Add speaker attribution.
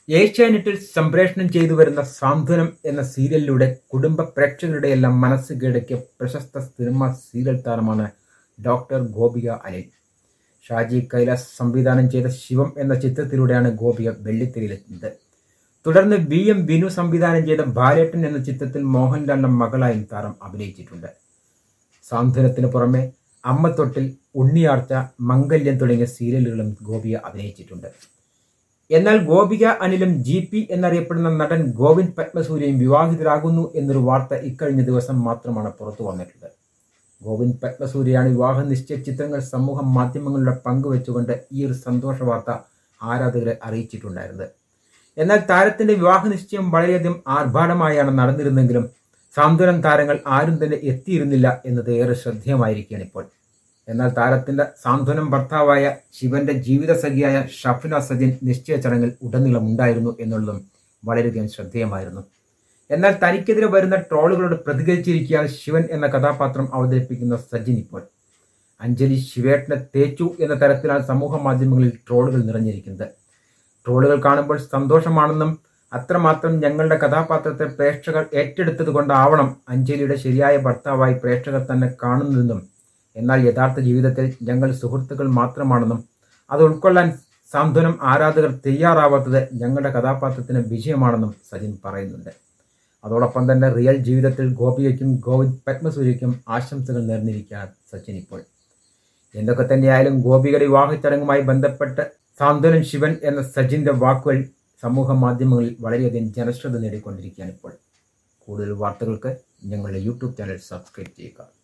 Speaker 1: ഏഷ്യാനെറ്റിൽ സംപ്രേഷണം ചെയ്തു വരുന്ന സാന്ത്വനം എന്ന സീരിയലിലൂടെ കുടുംബ പ്രേക്ഷകരുടെയെല്ലാം മനസ്സ് കീഴടക്കിയ പ്രശസ്ത സിനിമ സീരിയൽ താരമാണ് ഡോക്ടർ ഗോപിക അനിൽ ഷാജി കൈലാസ് സംവിധാനം ചെയ്ത ശിവം എന്ന ചിത്രത്തിലൂടെയാണ് ഗോപിക വെള്ളിത്തിരയിലെത്തുന്നത് തുടർന്ന് വി എം വിനു സംവിധാനം ചെയ്ത ബാലേട്ടൻ എന്ന ചിത്രത്തിൽ മോഹൻലാലിന്റെ മകളായും താരം അഭിനയിച്ചിട്ടുണ്ട് സാന്ത്വനത്തിന് പുറമെ അമ്മത്തൊട്ടിൽ ഉണ്ണിയാർച്ച മംഗല്യം തുടങ്ങിയ സീരിയലുകളും ഗോപിക അഭിനയിച്ചിട്ടുണ്ട് എന്നാൽ ഗോപിക അനിലും ജി പി എന്നറിയപ്പെടുന്ന നടൻ ഗോവിന്ദ് പത്മസൂര്യയും വിവാഹിതരാകുന്നു എന്നൊരു വാർത്ത ഇക്കഴിഞ്ഞ ദിവസം മാത്രമാണ് പുറത്തു വന്നിട്ടുള്ളത് ഗോവിന്ദ് പത്മസൂര്യയാണ് വിവാഹ നിശ്ചയ ചിത്രങ്ങൾ സമൂഹ മാധ്യമങ്ങളിലൂടെ പങ്കുവെച്ചുകൊണ്ട് ഈ ഒരു സന്തോഷ വാർത്ത ആരാധകരെ അറിയിച്ചിട്ടുണ്ടായിരുന്നത് എന്നാൽ താരത്തിന്റെ വിവാഹ നിശ്ചയം വളരെയധികം ആർഭാടമായാണ് നടന്നിരുന്നെങ്കിലും സാന്ത്വനം താരങ്ങൾ ആരും തന്നെ എത്തിയിരുന്നില്ല എന്നത് ഏറെ ശ്രദ്ധേയമായിരിക്കുകയാണ് ഇപ്പോൾ എന്നാൽ താരത്തിന്റെ സാന്ത്വനം ഭർത്താവായ ശിവന്റെ ജീവിത സഖിയായ ഷഫിന സജിൻ നിശ്ചയ ചടങ്ങിൽ ഉടനീളം ഉണ്ടായിരുന്നു എന്നുള്ളതും വളരെയധികം ശ്രദ്ധേയമായിരുന്നു എന്നാൽ തനിക്കെതിരെ വരുന്ന ട്രോളുകളോട് പ്രതികരിച്ചിരിക്കുകയാണ് ശിവൻ എന്ന കഥാപാത്രം അവതരിപ്പിക്കുന്ന സജിൻ ഇപ്പോൾ അഞ്ജലി ശിവേട്ടനെ തേച്ചു എന്ന തരത്തിലാണ് സമൂഹ മാധ്യമങ്ങളിൽ ട്രോളുകൾ നിറഞ്ഞിരിക്കുന്നത് ട്രോളുകൾ കാണുമ്പോൾ സന്തോഷമാണെന്നും അത്രമാത്രം ഞങ്ങളുടെ കഥാപാത്രത്തെ പ്രേക്ഷകർ ഏറ്റെടുത്തത് കൊണ്ടാവണം അഞ്ജലിയുടെ ശരിയായ ഭർത്താവായി പ്രേക്ഷകർ തന്നെ കാണുന്നതെന്നും എന്നാൽ യഥാർത്ഥ ജീവിതത്തിൽ ഞങ്ങൾ സുഹൃത്തുക്കൾ മാത്രമാണെന്നും അത് ഉൾക്കൊള്ളാൻ സാന്ത്വനം ആരാധകർ തയ്യാറാവാത്തത് ഞങ്ങളുടെ കഥാപാത്രത്തിന് വിജയമാണെന്നും സജിൻ പറയുന്നുണ്ട് അതോടൊപ്പം തന്നെ റിയൽ ജീവിതത്തിൽ ഗോപികയ്ക്കും ഗോവിന്ദ് പത്മസൂര്യയ്ക്കും ആശംസകൾ നേർന്നിരിക്കുകയാണ് സച്ചിൻ ഇപ്പോൾ എന്തൊക്കെ തന്നെയായാലും ഗോപികയുടെ വിവാഹ ചടങ്ങുമായി ബന്ധപ്പെട്ട് സാന്ത്വനം ശിവൻ എന്ന സജിന്റെ വാക്കുകൾ സമൂഹ മാധ്യമങ്ങളിൽ വളരെയധികം ജനശ്രദ്ധ നേടിക്കൊണ്ടിരിക്കുകയാണ് ഇപ്പോൾ കൂടുതൽ വാർത്തകൾക്ക് ഞങ്ങളുടെ യൂട്യൂബ് ചാനൽ സബ്സ്ക്രൈബ് ചെയ്യുക